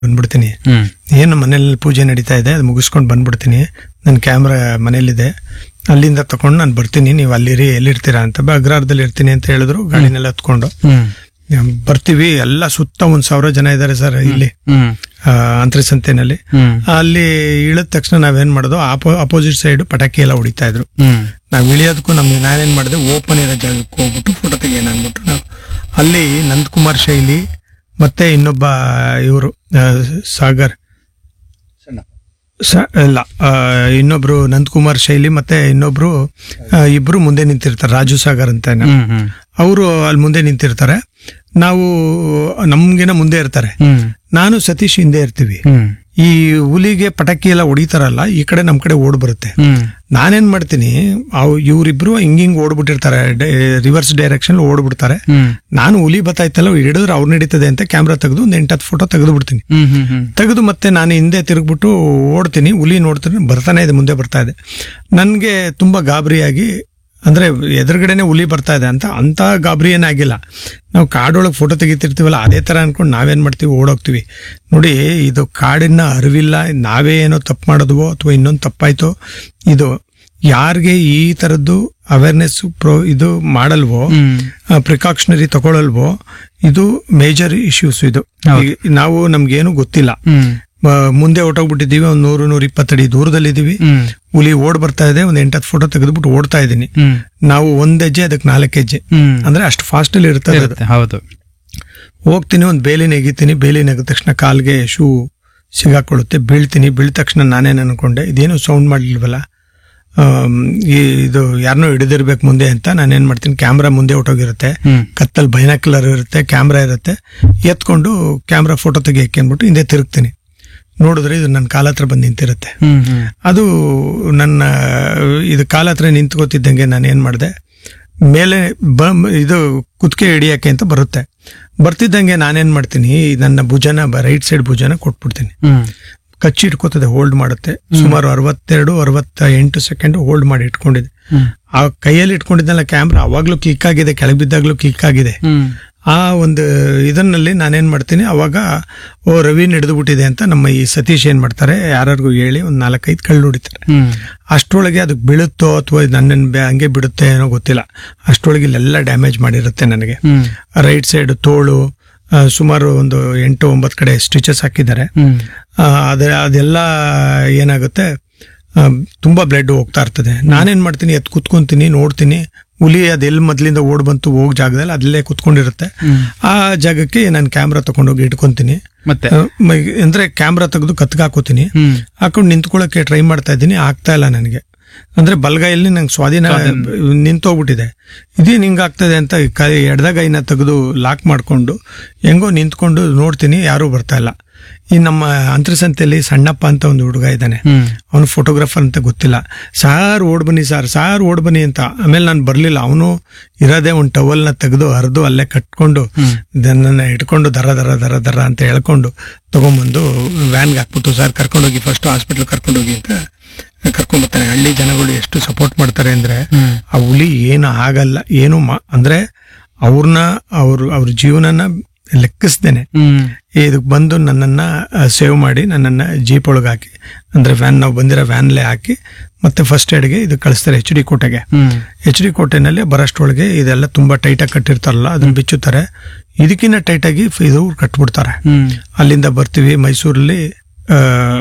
ಬಂದ್ಬಿಡ್ತೀನಿ ಹ್ಮ್ ಏನು ಮನೇಲಿ ಪೂಜೆ ನಡೀತಾ ಇದೆ ಅದು ಮುಗಿಸ್ಕೊಂಡು ಬಂದ್ಬಿಡ್ತೀನಿ ನನ್ನ ಕ್ಯಾಮ್ರಾ ಮನೇಲಿದೆ ಅಲ್ಲಿಂದ ತಗೊಂಡು ನಾನು ಬರ್ತೀನಿ ನೀವು ಅಲ್ಲಿರಿ ಎಲ್ಲಿರ್ತೀರಾ ಅಂತ ಬ- ಅಗ್ರಹಾರದಲ್ಲಿ ಇರ್ತೀನಿ ಅಂತ ಹೇಳಿದ್ರು ಗಾಡಿನೆಲ್ಲ ಹತ್ಕೊಂಡು ಹ್ಮ್ ಹ್ಮ್, ಬರ್ತೀವಿ ಎಲ್ಲ ಸುತ್ತ ಒಂದ್ ಸಾವಿರ ಜನ ಇದ್ದಾರೆ ಸರ್ ಇಲ್ಲಿ ಹ್ಮ್ ಆ, ಅಂತರಸಂತೆನಲ್ಲಿ ಹ್ಮ್ ಅಲ್ಲಿ ಇಳಿದ ತಕ್ಷಣ ನಾವೇನ್ ಮಾಡೋದು ಆಪೋ ಅಪೋಸಿಟ್ ಸೈಡ್ ಪಟಾಕಿ ಎಲ್ಲ ಹೊಡಿತಾ ಇದ್ರು ಹ್ಮ್ ನಾವ್ ಇಳಿಯೋದಕ್ಕೂ ನಮ್ಗೆ ನಾನೇನ್ ಮಾಡಿದೆ ಓಪನ್ ಇರೋ ಜಾಗಕ್ಕೆ ಹೋಗ್ಬಿಟ್ಟು ಫೋಟೋ ತೆಗಿಯೋಣ ಅಂದ್ಬಿಟ್ಟು ನಾವು ಅಲ್ಲಿ ನಂದಕುಮಾರ್ ಶೈಲಿ ಮತ್ತೆ ಇನ್ನೊಬ್ಬ ಇವರು ಸಾಗರ್ ಸ- ಇಲ್ಲ ಆ, ಇನ್ನೊಬ್ರು ನಂದಕುಮಾರ್ ಶೈಲಿ ಮತ್ತೆ ಇನ್ನೊಬ್ರು ಆ, ಇಬ್ರು ಮುಂದೆ ನಿಂತಿರ್ತಾರೆ ರಾಜು ಸಾಗರ್ ಅಂತ ಹ್ಮ್ ಹ್ಮ್ ಅವರು ಅಲ್ಲಿ ಮುಂದೆ ನಿಂತಿರ್ತಾರೆ ನಾವು ನಮ್ಗಿನ ಮುಂದೆ ಇರ್ತಾರೆ ಹ್ಮ್ ನಾನು ಸತೀಶ್ ಹಿಂದೆ ಇರ್ತೀವಿ ಹ್ಮ್ ಈ ಹುಲಿಗೆ ಪಟಾಕಿ ಎಲ್ಲ ಹೊಡಿತಾರಲ್ಲ ಈ ಕಡೆ ನಮ್ ಕಡೆ ಓಡ್ ಬರುತ್ತೆ ಹ್ಮ್ ನಾನೇನ್ ಮಾಡ್ತೀನಿ ಅವ್ ಇವ್ರಿಬ್ರು ಹಿಂಗ್ ಹಿಂಗ್ ಓಡ್ಬಿಟ್ಟಿರ್ತಾರೆ ರಿವರ್ಸ್ ಡೈರೆಕ್ಷನ್ ಓಡ್ಬಿಡ್ತಾರೆ ಹ್ಮ್ ನಾನು ಹುಲಿ ಬತ್ತಾಯ್ತಲ್ಲ ಹಿಡಿದ್ರೆ ಅವ್ರು ನಡೀತದೆ ಅಂತ ಕ್ಯಾಮ್ರಾ ತೆಗೆದು ಒಂದು ಎಂಟತ್ತು ಫೋಟೋ ತೆಗೆದು ಬಿಡ್ತೀನಿ ಹ್ಮ್ ಹ್ಮ್ ಹ್ಮ್ ತೆಗೆದು ಮತ್ತೆ ನಾನು ಹಿಂದೆ ತಿರುಗ್ಬಿಟ್ಟು ಓಡ್ತೀನಿ ಹುಲಿ ನೋಡ್ತೀನಿ ಬರ್ತಾನೆ ಇದೆ ಮುಂದೆ ಬರ್ತಾ ಇದೆ ನನ್ಗೆ ತುಂಬಾ ಗಾಬರಿಯಾಗಿ ಅಂದ್ರೆ ಎದುರುಗಡೆನೆ ಹುಲಿ ಬರ್ತಾ ಇದೆ ಅಂತ ಅಂತ ಗಾಬರಿ ಏನಾಗಿಲ್ಲ ನಾವು ಕಾಡೊಳಗೆ ಫೋಟೋ ತೆಗಿತಿರ್ತೀವಲ್ಲ ಅದೇ ತರ ಅನ್ಕೊಂಡು ನಾವೇನ್ ಮಾಡ್ತೀವಿ ಓಡೋಗ್ತೀವಿ ನೋಡಿ ಇದು ಕಾಡಿನ ಅರಿವಿಲ್ಲ ನಾವೇ ಏನೋ ತಪ್ಪು ಮಾಡಿದ್ವೋ ಅಥವಾ ಇನ್ನೊಂದು ತಪ್ಪಾಯ್ತೋ ಇದು ಯಾರಿಗೆ ಈ ತರದ್ದು ಅವೇರ್ನೆಸ್ ಪ್ರೋ ಇದು ಮಾಡಲ್ವೋ ಹ್ಮ್ ಪ್ರಿಕಾಕ್ಷನರಿ ತಗೊಳಲ್ವೋ ಇದು ಮೇಜರ್ ಇಶ್ಯೂಸ್ ಇದು ಹೌದು. ಈಗ ನಾವು ನಮ್ಗೇನು ಗೊತ್ತಿಲ್ಲ ಹ್ಮ್ ಮ- ಮುಂದೆ ಹೊಟ್ಟೋಗ್ಬಿಟ್ಟಿದೀವಿ ಒಂದ್ ನೂರು ನೂರ ಇಪ್ಪತ್ತಡಿ ದೂರದಲ್ಲಿದ್ದೀವಿ ಹ್ಮ್ ಹುಲಿ ಓಡ್ ಬರ್ತಾ ಇದೆ ಒಂದ್ ಎಂಟತ್ತು ಫೋಟೋ ತೆಗೆದ್ಬಿಟ್ಟು ಓಡ್ತಾ ಇದ್ದೀನಿ ಹ್ಮ್ ನಾವು ಒಂದ್ ಹೆಜ್ಜೆ ಅದಕ್ಕೆ ನಾಲ್ಕು ಹೆಜ್ಜೆ ಹ್ಮ್ ಅಂದ್ರೆ ಅಷ್ಟು ಫಾಸ್ಟ್ ಅಲ್ಲಿ ಇರ್ತದೆ ಅದು ಇರುತ್ತೆ ಹೌದು ಹೋಗ್ತೀನಿ ಒಂದ್ ಬೇಲಿ ನೆಗಿತೀನಿ ಬೇಲಿ ನೆಗೆದ ತಕ್ಷಣ ಕಾಲ್ಗೆ ಶೂ ಸಿಗಾಕೊಳ್ಳುತ್ತೆ ಬೀಳ್ತೀನಿ ಬೀಳ್ದ ತಕ್ಷಣ ನಾನೇನ್ ಅನ್ಕೊಂಡೆ ಇದೇನು ಸೌಂಡ್ ಮಾಡ್ಲಿಲ್ವಲ್ಲ ಆಮ್, ಈ ಇದು ಯಾರನ್ನೋ ಹಿಡಿದಿರ್ಬೇಕು ಮುಂದೆ ಅಂತ ನಾನೇನ್ ಮಾಡ್ತೀನಿ ಕ್ಯಾಮ್ರಾ ಮುಂದೆ ಹೊಟ್ಟೋಗಿರುತ್ತೆ ಹ್ಮ್ ಕತ್ತಲ್ ಬೈನಾಕ್ಯುಲರ್ ಇರುತ್ತೆ ಕ್ಯಾಮ್ರಾ ಇರುತ್ತೆ ಎತ್ಕೊಂಡು ಕ್ಯಾಮ್ರಾ ಫೋಟೋ ತೆಗಿಯಕ್ಕೆ ಅಂದ್ಬಿಟ್ಟು ಹಿಂದೆ ತಿರುಗ್ತೀನಿ ನೋಡಿದ್ರೆ ಇದು ನನ್ನ ಕಾಲ ಹತ್ರ ಬಂದು ನಿಂತಿರುತ್ತೆ ಹ್ಮ್ ಹ್ಮ್ ಅದು ನನ್ನ ಇದು ಕಾಲ ಹತ್ರ ನಿಂತ್ಕೋತಿದ್ದಂಗೆ ನಾನು ಏನ್ ಮಾಡಿದೆ ಮೇಲೆ ಬ ಇದು ಕುತ್ತಿಗೆ ಹಿಡಿಯಕ್ಕೆ ಅಂತ ಬರುತ್ತೆ ಬರ್ತಿದ್ದಂಗೆ ನಾನೇನ್ ಮಾಡ್ತೀನಿ ನನ್ನ ಭುಜನ ರೈಟ್ ಸೈಡ್ ಭುಜನ ಕೊಟ್ಬಿಡ್ತೀನಿ ಹ್ಮ್ ಕಚ್ಚಿ ಇಟ್ಕೋತದೆ ಹೋಲ್ಡ್ ಮಾಡುತ್ತೆ ಸುಮಾರು ಅರವತ್ತೆರಡು ಅರವತ್ತ ಎಂಟು ಸೆಕೆಂಡ್ ಹೋಲ್ಡ್ ಮಾಡಿ ಇಟ್ಕೊಂಡಿದೆ ಹ್ಮ್ ಆ ಕೈಯಲ್ಲಿ ಇಟ್ಕೊಂಡಿದ್ದಲ್ಲ ಕ್ಯಾಮ್ರಾ ಅವಾಗ್ಲೂ ಕ್ಲಿಕ್ ಆಗಿದೆ ಕೆಳಗೆ ಬಿದ್ದಾಗ್ಲೂ ಕ್ಲಿಕ್ ಆಗಿದೆ ಹ್ಮ್ ಆ ಒಂದು ಇದನ್ನಲ್ಲಿ ನಾನೇನ್ ಮಾಡ್ತೀನಿ ಅವಾಗ ಓ ರವಿ ಹಿಡಿದು ಅಂತ ನಮ್ಮ ಈ ಸತೀಶ್ ಏನ್ ಮಾಡ್ತಾರೆ ಯಾರಿಗೂ ಹೇಳಿ ಒಂದ್ ನಾಲ್ಕೈದು ಕಳ್ಳು ಹೊಡಿತಾರೆ ಹ್ಮ್ ಅಷ್ಟರೊಳಗೆ ಅದಕ್ಕೆ ಬೀಳುತ್ತೋ ಅಥವಾ ನನ್ನನ್ನು ಬೆ- ಹಂಗೆ ಬಿಡುತ್ತೆ ಏನೋ ಗೊತ್ತಿಲ್ಲ ಅಷ್ಟರೊಳಗೆ ಇಲ್ಲೆಲ್ಲ ಡ್ಯಾಮೇಜ್ ಮಾಡಿರುತ್ತೆ ನನಗೆ ಹ್ಮ್ ರೈಟ್ ಸೈಡ್ ತೋಳು ಆ, ಸುಮಾರು ಒಂದು ಎಂಟು ಒಂಬತ್ತು ಕಡೆ ಸ್ಟಿಚಸ್ ಹಾಕಿದ್ದಾರೆ ಹ್ಮ್ ಆ, ಅದ ಅದೆಲ್ಲ ಏನಾಗುತ್ತೆ ಆ, ತುಂಬಾ ಬ್ಲಡ್ ಹೋಗ್ತಾ ಇರ್ತದೆ ನಾನೇನ್ ಮಾಡ್ತೀನಿ ಎತ್ ಕುತ್ಕೊಂತೀನಿ ನೋಡ್ತೀನಿ ಹುಲಿ ಅದೆಲ್ಲಿ ಮೊದ್ಲಿಂದ ಓಡ್ ಬಂತು ಹೋಗ್ ಜಾಗದಲ್ಲಿ ಅಲ್ಲೇ ಕುತ್ಕೊಂಡಿರುತ್ತೆ ಹ್ಮ್ ಆ ಜಾಗಕ್ಕೆ ನಾನು ಕ್ಯಾಮ್ರಾ ತಗೊಂಡೋಗಿ ಇಟ್ಕೊಂತೀನಿ ಮತ್ತೆ ಆ, ಮ- ಅಂದ್ರೆ ಕ್ಯಾಮ್ರಾ ತೆಗೆದು ಕತ್ಗೆ ಹಾಕೋತೀನಿ ಹ್ಮ್ ಹಾಕೊಂಡು ನಿಂತ್ಕೊಳ್ಳೋಕೆ ಟ್ರೈ ಮಾಡ್ತಾ ಇದ್ದೀನಿ ಆಗ್ತಾ ಇಲ್ಲ ನನಗೆ ಅಂದ್ರೆ ಬಲಗೈಯಲ್ಲಿ ನಂಗೆ ಸ್ವಾಧೀನ ನಿಂತೋಗ್ಬಿಟ್ಟಿದೆ ಇದೇನು ಹಿಂಗಾಗ್ತದೆ ಅಂತ ಕೈ ಎಡದಗೈನ ತೆಗೆದು ಲಾಕ್ ಮಾಡ್ಕೊಂಡು ಹೆಂಗೋ ನಿಂತ್ಕೊಂಡು ನೋಡ್ತೀನಿ ಯಾರೂ ಬರ್ತಾ ಇಲ್ಲ ಈ ನಮ್ಮ ಅಂತರಸಂತೆಯಲ್ಲಿ ಸಣ್ಣಪ್ಪ ಅಂತ ಒಂದು ಹುಡುಗ ಇದ್ದಾನೆ ಹ್ಮ್ ಅವನು ಫೋಟೋಗ್ರಾಫರ್ ಅಂತ ಗೊತ್ತಿಲ್ಲ ಸಾರ್ ಓಡ್ ಬನ್ನಿ ಸಾರ್ ಸಾರ್ ಓಡ್ ಬನ್ನಿ ಅಂತ ಆಮೇಲೆ ನಾನು ಬರ್ಲಿಲ್ಲ ಅವನು ಇರೋದೇ ಒಂದು ಟವಲ್ನ ತೆಗೆದು ಹರಿದು ಅಲ್ಲೇ ಕಟ್ಕೊಂಡು ಹ್ಮ್. ನನ್ನ ಇಟ್ಕೊಂಡು ದರ ದರ ದರ ದರ ಅಂತ ಹೇಳ್ಕೊಂಡು ತಗೊಂಬಂದು ವ್ಯಾನ್ಗೆ ಹಾಕ್ಬಿಟ್ಟು ಸರ್ ಕರ್ಕೊಂಡೋಗಿ ಫಸ್ಟ್ ಹಾಸ್ಪಿಟ್ಲ್ ಕರ್ಕೊಂಡೋಗಿ ಅಂತ ಕರ್ಕೊಂಡ್ಬರ್ತಾನೆ ಹಳ್ಳಿ ಜನಗಳು ಎಷ್ಟು ಸಪೋರ್ಟ್ ಮಾಡ್ತಾರೆ ಅಂದ್ರೆ ಹ್ಮ್ ಆ ಹುಲಿ ಏನು ಆಗಲ್ಲ ಏನು ಮಾ- ಅಂದ್ರೆ ಅವ್ರನ್ನ ಅವ್ರ ಅವ್ರ ಜೀವನನ ಲೆಕ್ಕಿಸ್ದೇನೆ ಹ್ಮ್ ಇದಕ್ಕೆ ಬಂದು ನನ್ನನ್ನ ಸೇವ್ ಮಾಡಿ ನನ್ನನ್ನ ಜೀಪ್ ಒಳಗೆ ಹಾಕಿ ಅಂದ್ರೆ ವ್ಯಾನ್ ನಾವು ಬಂದಿರೋ ವ್ಯಾನ್ಲೇ ಹಾಕಿ ಮತ್ತೆ ಫಸ್ಟ್ ಏಡ್ಗೆ ಇದು ಕಳಿಸ್ತಾರೆ ಎಚ್ ಡಿ ಕೋಟೆಗೆ ಹ್ಮ್ ಎಚ್ ಡಿ ಕೋಟೆನಲ್ಲಿ ಬರೋಷ್ಟೊಳಗೆ ಇದೆಲ್ಲ ತುಂಬಾ ಟೈಟಾಗಿ ಕಟ್ಟಿರ್ತಾರಲ್ಲ ಅದನ್ನ ಬಿಚ್ಚುತ್ತಾರೆ ಇದಕ್ಕಿಂತ ಟೈಟಾಗಿ ಇದು ಕಟ್ಬಿಡ್ತಾರೆ ಹ್ಮ್ ಅಲ್ಲಿಂದ ಬರ್ತೀವಿ ಮೈಸೂರಲ್ಲಿ ಆ,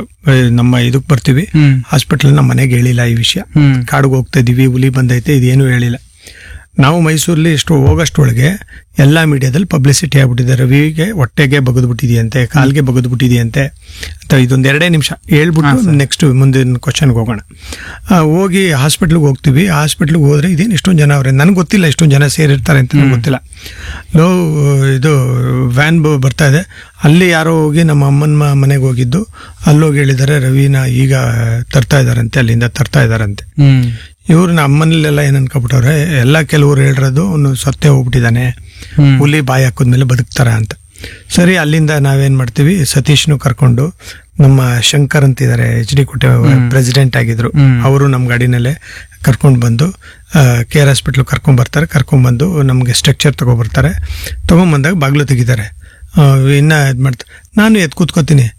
ನಮ್ಮ ಇದಕ್ ಬರ್ತೀವಿ ಹ್ಮ್ ಹಾಸ್ಪಿಟಲ್ ನಮ್ಮ ಮನೆಗೆ ಹೇಳಿಲ್ಲ ಈ ವಿಷಯ ಹ್ಮ್ ಕಾಡಿಗೆ ಹೋಗ್ತಾ ಇದೀವಿ ಹುಲಿ ಬಂದೈತೆ ಇದೇನು ಹೇಳಿಲ್ಲ ನಾವು ಮೈಸೂರಲ್ಲಿ ಎಷ್ಟು ಹೋಗೋಷ್ಟೊಳಗೆ ಎಲ್ಲಾ ಮೀಡಿಯಾದಲ್ಲಿ ಪಬ್ಲಿಸಿಟಿ ಆಗ್ಬಿಟ್ಟಿದೆ ರವಿಗೆ ಹೊಟ್ಟೆಗೆ ಬಗದ್ಬಿಟ್ಟಿದೆಯಂತೆ ಕಾಲ್ಗೆ ಬಗದ್ಬಿಟ್ಟಿದೆಯಂತೆ ಅಂತ ಇದೊಂದ್ ಎರಡೇ ನಿಮಿಷ ಹೇಳ್ಬಿಟ್ಟು ನೆಕ್ಸ್ಟ್ ಮುಂದಿನ ಕ್ವಶನ್ಗೆ ಹೋಗೋಣ ಆ, ಹೋಗಿ ಹಾಸ್ಪಿಟ್ಲಿಗೆ ಹೋಗ್ತೀವಿ ಹಾಸ್ಪಿಟ್ಲಿಗೆ ಹೋದ್ರೆ ಇದೇನು ಇಷ್ಟೊಂದು ಜನ ಅವ್ರೆ ನನಗೆ ಗೊತ್ತಿಲ್ಲ ಇಷ್ಟೊಂದು ಜನ ಸೇರಿರ್ತಾರೆ ಅಂತ ನಂಗೆ ಗೊತ್ತಿಲ್ಲ ಲೋ ಇದು ವ್ಯಾನ್ ಬರ್ತಾ ಇದೆ ಅಲ್ಲಿ ಯಾರೋ ಹೋಗಿ ನಮ್ಮ ಅಮ್ಮನ ಮನೆಗೆ ಹೋಗಿದ್ದು ಅಲ್ಲೋಗಿ ಹೇಳಿದ್ದಾರೆ ರವಿನ ಈಗ ತರ್ತಾ ಇದಾರಂತೆ ಅಲ್ಲಿಂದ ತರ್ತಾ ಇದಾರಂತೆ ಹ್ಮ್ ಇವ್ರು ನಮ್ಮ ಅಮ್ಮನಲ್ಲೆಲ್ಲ ಏನ್ ಅನ್ಕೊಬಿಟ್ಟವ್ರೆ ಎಲ್ಲ ಕೆಲವರು ಹೇಳಿರೋದು ಅವನು ಸತ್ತೇ ಹೋಗ್ಬಿಟ್ಟಿದ್ದಾನೆ ಹ್ಮ್ ಹುಲಿ ಬಾಯಿ ಹಾಕಿದ್ಮೇಲೆ ಬದುಕ್ತಾರ ಅಂತ ಸರಿ ಅಲ್ಲಿಂದ ನಾವೇನ್ ಮಾಡ್ತೀವಿ ಸತೀಶ್ನು ಕರ್ಕೊಂಡು ನಮ್ಮ ಶಂಕರ್ ಅಂತ ಇದಾರೆ ಎಚ್ ಡಿ ಕೋಟೆ ಪ್ರೆಸಿಡೆಂಟ್ ಆಗಿದ್ರು ಹ್ಮ್. ಅವರು ನಮ್ಮ ಗಾಡಿನಲ್ಲೇ ಕರ್ಕೊಂಡು ಬಂದು ಕೆ ಆರ್ ಹಾಸ್ಪಿಟ್ಲ್ ಕರ್ಕೊಂಡ್ ಬರ್ತಾರೆ ಕರ್ಕೊಂಡ್ ಬಂದು ನಮ್ಗೆ ಸ್ಟ್ರಕ್ಚರ್ ತಗೊಬರ್ತಾರೆ ತಗೊಂಬಂದಾಗ ಬಾಗ್ಲು ತೆಗಿತಾರೆ ಆ, ಇನ್ನ ಇದ್ ಮಾಡ್ತಾರೆ ನಾನು ಎದ್ ಕೂತ್ಕೋತೀನಿ